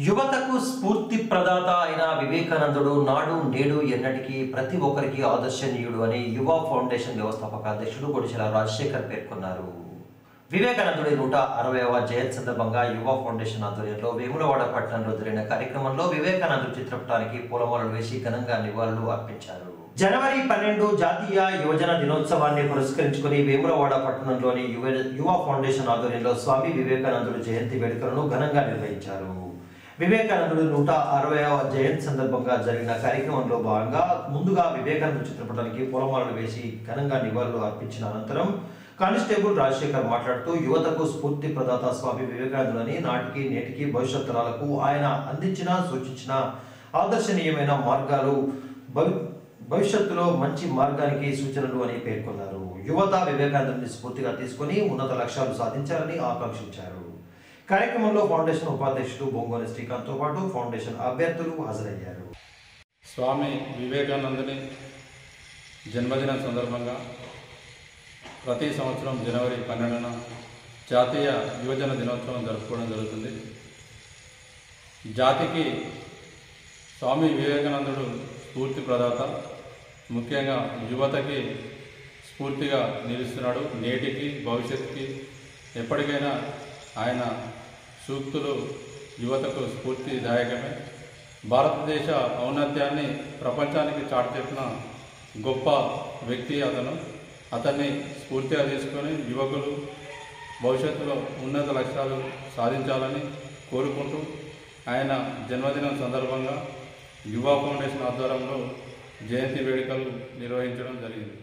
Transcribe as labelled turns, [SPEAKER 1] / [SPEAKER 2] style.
[SPEAKER 1] యువతకు స్ఫూర్తి ప్రదాత అయిన వివేకానందుడు నాడు నేడు ఎన్నటికీ ప్రతి ఒక్కరికి ఆదర్శనీయుడు అని యువ ఫౌండేషన్ వ్యవస్థాపక అధ్యక్షుడు గొడిచెల రాజశేఖర్ పేర్కొన్నారు వివేకానందుడి నూట అరవైవ జయంతి సందర్భంగా యువ ఫౌండేషన్ ఆధ్వర్యంలో వేములవాడ పట్టణంలో జరిగిన కార్యక్రమంలో వివేకానందుడి చిత్రపటానికి పూలమాలలు వేసి ఘనంగా నివాళులు అర్పించారు జనవరి పన్నెండు జాతీయ యువజన దినోత్సవాన్ని పురస్కరించుకుని వేములవాడ పట్టణంలోని యువ యువ ఫౌండేషన్ ఆధ్వర్యంలో స్వామి వివేకానందుడి జయంతి వేడుకలను ఘనంగా నిర్వహించారు వివేకానందుడు నూట అరవైవ జయంతి సందర్భంగా జరిగిన కార్యక్రమంలో భాగంగా ముందుగా వివేకానంద చిత్రపటానికి పూలమాలలు వేసి ఘనంగా నివాళులు అర్పించిన అనంతరం కానిస్టేబుల్ రాజశేఖర్ మాట్లాడుతూ యువతకు స్ఫూర్తి ప్రదాత స్వామి వివేకానందులని నాటికి నేటికి భవిష్యత్ తరాలకు ఆయన అందించిన సూచించిన ఆదర్శనీయమైన మార్గాలు భవి భవిష్యత్తులో మంచి మార్గానికి సూచనలు అని పేర్కొన్నారు యువత వివేకానందుని స్ఫూర్తిగా తీసుకొని ఉన్నత లక్ష్యాలు సాధించాలని ఆకాంక్షించారు కార్యక్రమంలో ఫౌండేషన్ ఉపాధ్యక్షుడు బొంగోని శ్రీకాంత్తో పాటు ఫౌండేషన్ అభ్యర్థులు హాజరయ్యారు
[SPEAKER 2] స్వామి వివేకానందుని జన్మదినం సందర్భంగా ప్రతి సంవత్సరం జనవరి పన్నెండున జాతీయ యువజన దినోత్సవం జరుపుకోవడం జరుగుతుంది జాతికి స్వామి వివేకానందుడు స్ఫూర్తి ప్రదాత ముఖ్యంగా యువతకి స్ఫూర్తిగా నిలుస్తున్నాడు నేటికి భవిష్యత్తుకి ఎప్పటికైనా ఆయన సూక్తులు యువతకు స్ఫూర్తిదాయకమే భారతదేశ ఔన్నత్యాన్ని ప్రపంచానికి చాటి చెప్పిన గొప్ప వ్యక్తి అతను అతన్ని స్ఫూర్తిగా తీసుకొని యువకులు భవిష్యత్తులో ఉన్నత లక్ష్యాలు సాధించాలని కోరుకుంటూ ఆయన జన్మదినం సందర్భంగా యువ ఫౌండేషన్ ఆధ్వర్యంలో జయంతి వేడుకలు నిర్వహించడం జరిగింది